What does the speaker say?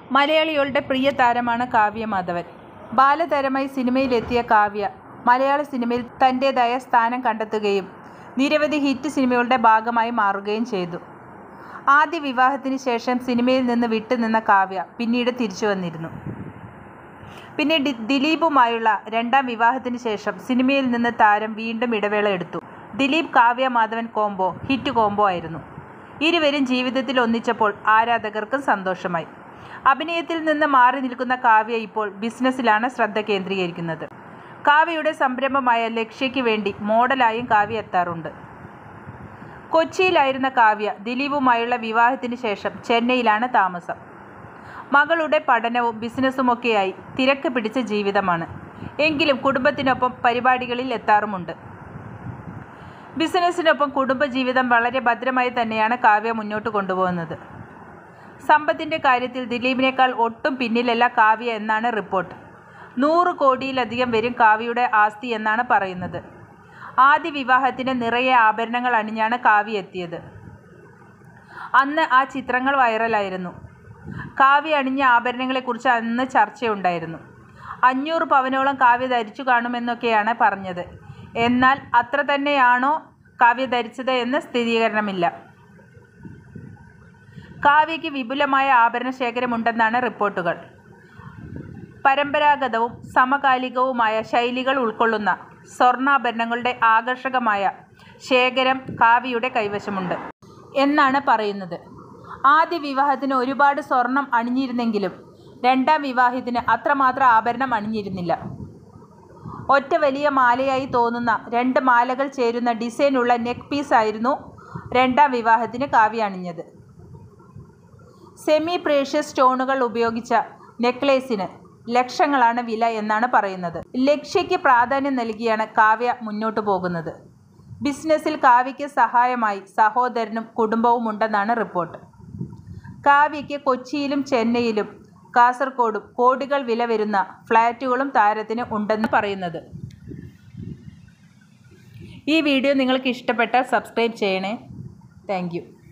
മലയാളികളുടെ പ്രിയ താരമാണ് കാവ്യ മാധവൻ ബാലതാരമായി സിനിമയിലെത്തിയ കാവ്യ മലയാള സിനിമയിൽ തൻ്റേതായ സ്ഥാനം കണ്ടെത്തുകയും നിരവധി ഹിറ്റ് സിനിമകളുടെ ഭാഗമായി മാറുകയും ചെയ്തു ആദ്യ വിവാഹത്തിന് ശേഷം സിനിമയിൽ നിന്ന് വിട്ടുനിന്ന കാവ്യ പിന്നീട് തിരിച്ചു വന്നിരുന്നു പിന്നെ ഡി ദിലീപുമായുള്ള രണ്ടാം വിവാഹത്തിന് ശേഷം സിനിമയിൽ നിന്ന് താരം വീണ്ടും ഇടവേള എടുത്തു Dileep Kavya Madhavan combo hit combo ആയിരുന്നു ഇരുവരും ജീവിതത്തിൽ ഒന്നിച്ചപ്പോൾ ആരാധകർക്കും സന്തോഷമായി അഭിനയത്തിൽ നിന്ന് മാറി നിൽക്കുന്ന കാവ്യ ഇപ്പോൾ ബിസിനസ്സിലാണ് ശ്രദ്ധ കേന്ദ്രീകരിക്കുന്നത് കാവ്യയുടെ സംരംഭമായ ലക്ഷ്യയ്ക്ക് വേണ്ടി മോഡലായും കാവ്യ എത്താറുണ്ട് കൊച്ചിയിലായിരുന്ന കാവ്യ ദിലീപുമായുള്ള വിവാഹത്തിന് ശേഷം ചെന്നൈയിലാണ് താമസം മകളുടെ പഠനവും ബിസിനസ്സുമൊക്കെയായി തിരക്ക് പിടിച്ച ജീവിതമാണ് എങ്കിലും കുടുംബത്തിനൊപ്പം പരിപാടികളിൽ എത്താറുമുണ്ട് ബിസിനസ്സിനൊപ്പം കുടുംബജീവിതം വളരെ ഭദ്രമായി തന്നെയാണ് കാവ്യ മുന്നോട്ട് കൊണ്ടുപോകുന്നത് സമ്പത്തിൻ്റെ കാര്യത്തിൽ ദിലീപിനേക്കാൾ ഒട്ടും പിന്നിലല്ല കാവ്യ എന്നാണ് റിപ്പോർട്ട് നൂറ് കോടിയിലധികം വരും കാവ്യയുടെ ആസ്തി എന്നാണ് പറയുന്നത് ആദ്യ വിവാഹത്തിന് നിറയെ ആഭരണങ്ങൾ അണിഞ്ഞാണ് കാവ്യ എത്തിയത് അന്ന് ആ ചിത്രങ്ങൾ വൈറലായിരുന്നു കാവ്യ അണിഞ്ഞ ആഭരണങ്ങളെക്കുറിച്ച് അന്ന് ചർച്ചയുണ്ടായിരുന്നു അഞ്ഞൂറ് പവനോളം കാവ്യ ധരിച്ചു കാണുമെന്നൊക്കെയാണ് പറഞ്ഞത് എന്നാൽ അത്ര തന്നെയാണോ കാവ്യ ധരിച്ചത് എന്ന് സ്ഥിരീകരണമില്ല കാവ്യയ്ക്ക് വിപുലമായ ആഭരണ ശേഖരമുണ്ടെന്നാണ് റിപ്പോർട്ടുകൾ പരമ്പരാഗതവും സമകാലികവുമായ ശൈലികൾ ഉൾക്കൊള്ളുന്ന സ്വർണ്ണാഭരണങ്ങളുടെ ആകർഷകമായ ശേഖരം കാവ്യയുടെ കൈവശമുണ്ട് എന്നാണ് പറയുന്നത് ആദ്യ വിവാഹത്തിന് ഒരുപാട് സ്വർണം അണിഞ്ഞിരുന്നെങ്കിലും രണ്ടാം വിവാഹത്തിന് അത്രമാത്രം ആഭരണം അണിഞ്ഞിരുന്നില്ല ഒറ്റ വലിയ മാലയായി തോന്നുന്ന രണ്ട് മാലകൾ ചേരുന്ന ഡിസൈനുള്ള നെക്ക് പീസ് ആയിരുന്നു രണ്ടാം വിവാഹത്തിന് കാവ്യ അണിഞ്ഞത് സെമി പ്രേഷ്യസ് സ്റ്റോണുകൾ ഉപയോഗിച്ച നെക്ലേസിന് ലക്ഷങ്ങളാണ് വില എന്നാണ് പറയുന്നത് ലക്ഷ്യയ്ക്ക് പ്രാധാന്യം നൽകിയാണ് കാവ്യ മുന്നോട്ട് പോകുന്നത് ബിസിനസ്സിൽ കാവ്യയ്ക്ക് സഹായമായി സഹോദരനും കുടുംബവും ഉണ്ടെന്നാണ് റിപ്പോർട്ട് കാവ്യയ്ക്ക് കൊച്ചിയിലും ചെന്നൈയിലും കാസർഗോഡും കോടികൾ വില വരുന്ന ഫ്ലാറ്റുകളും താരത്തിന് ഉണ്ടെന്ന് പറയുന്നത് ഈ വീഡിയോ നിങ്ങൾക്ക് ഇഷ്ടപ്പെട്ടാൽ സബ്സ്ക്രൈബ് ചെയ്യണേ താങ്ക്